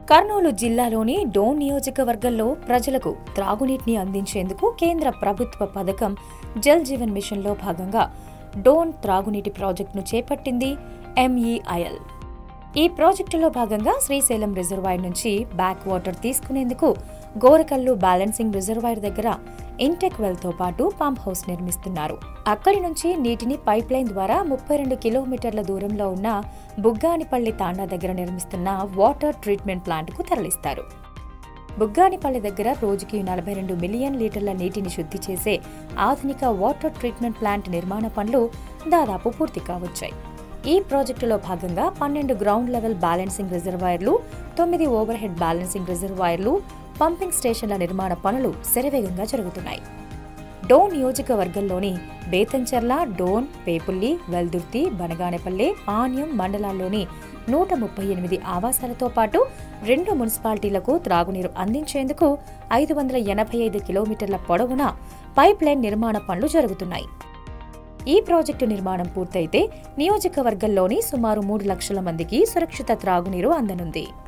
కర్నూలు జిల్లాలోని డోన్ నియోజకవర్గంలో ప్రజలకు త్రాగునీటిని అందించేందుకు కేంద్ర ప్రభుత్వ పథకం జల్ జీవన్ మిషన్లో భాగంగా డోన్ త్రాగునీటి ప్రాజెక్టును చేపట్టింది ఎంఈఐఎల్ ఈ ప్రాజెక్టులో భాగంగా శ్రీశైలం రిజర్వాయర్ నుంచి బ్యాక్ వాటర్ తీసుకునేందుకు గోరకల్లు బ్యాలెన్సింగ్ రిజర్వాయర్ దగ్గర ఇంటెక్ వెల్ తో పాటు పంప్ హౌస్ నిర్మిస్తున్నారు అక్కడి నుంచి నీటిని పైప్ లైన్ ద్వారా ముప్పై రెండు కిలోమీటర్ల దూరంలో ఉన్న బుగ్గానిపల్లి తాండా దగ్గర నిర్మిస్తున్న వాటర్ ట్రీట్మెంట్ ప్లాంట్కు తరలిస్తారు బుగ్గానిపల్లి దగ్గర రోజుకి నలభై రెండు మిలియన్ లీటర్ల నీటిని శుద్ధి చేసే ఆధునిక వాటర్ ట్రీట్మెంట్ ప్లాంట్ నిర్మాణ పనులు దాదాపు పూర్తి కావచ్చాయి ఈ ప్రాజెక్టులో భాగంగా పన్నెండు గ్రౌండ్ లెవెల్ బ్యాలెన్సింగ్ రిజర్వాయర్లు తొమ్మిది ఓవర్ హెడ్ బ్యాలెన్సింగ్ రిజర్వాయర్లు పంపింగ్ స్టేషన్ల నిర్మాణ పనులు శరవేగంగా జరుగుతున్నాయి డోన్ నియోజకవర్గంలోని బేతంచెర్ల డోన్ పేపుల్లి వెల్దుర్తి బనగానపల్లె పాణ్యం మండలాల్లోని నూట ముప్పై ఎనిమిది ఆవాసాలతో పాటు రెండు మున్సిపాలిటీలకు త్రాగునీరు అందించేందుకు ఐదు వందల ఎనభై ఐదు కిలోమీటర్ల పొడవున పైప్ లైన్ నిర్మాణ పనులు జరుగుతున్నాయి ఈ ప్రాజెక్టు నిర్మాణం పూర్తయితే నియోజకవర్గంలోని సుమారు మూడు లక్షల మందికి సురక్షిత త్రాగునీరు అందనుంది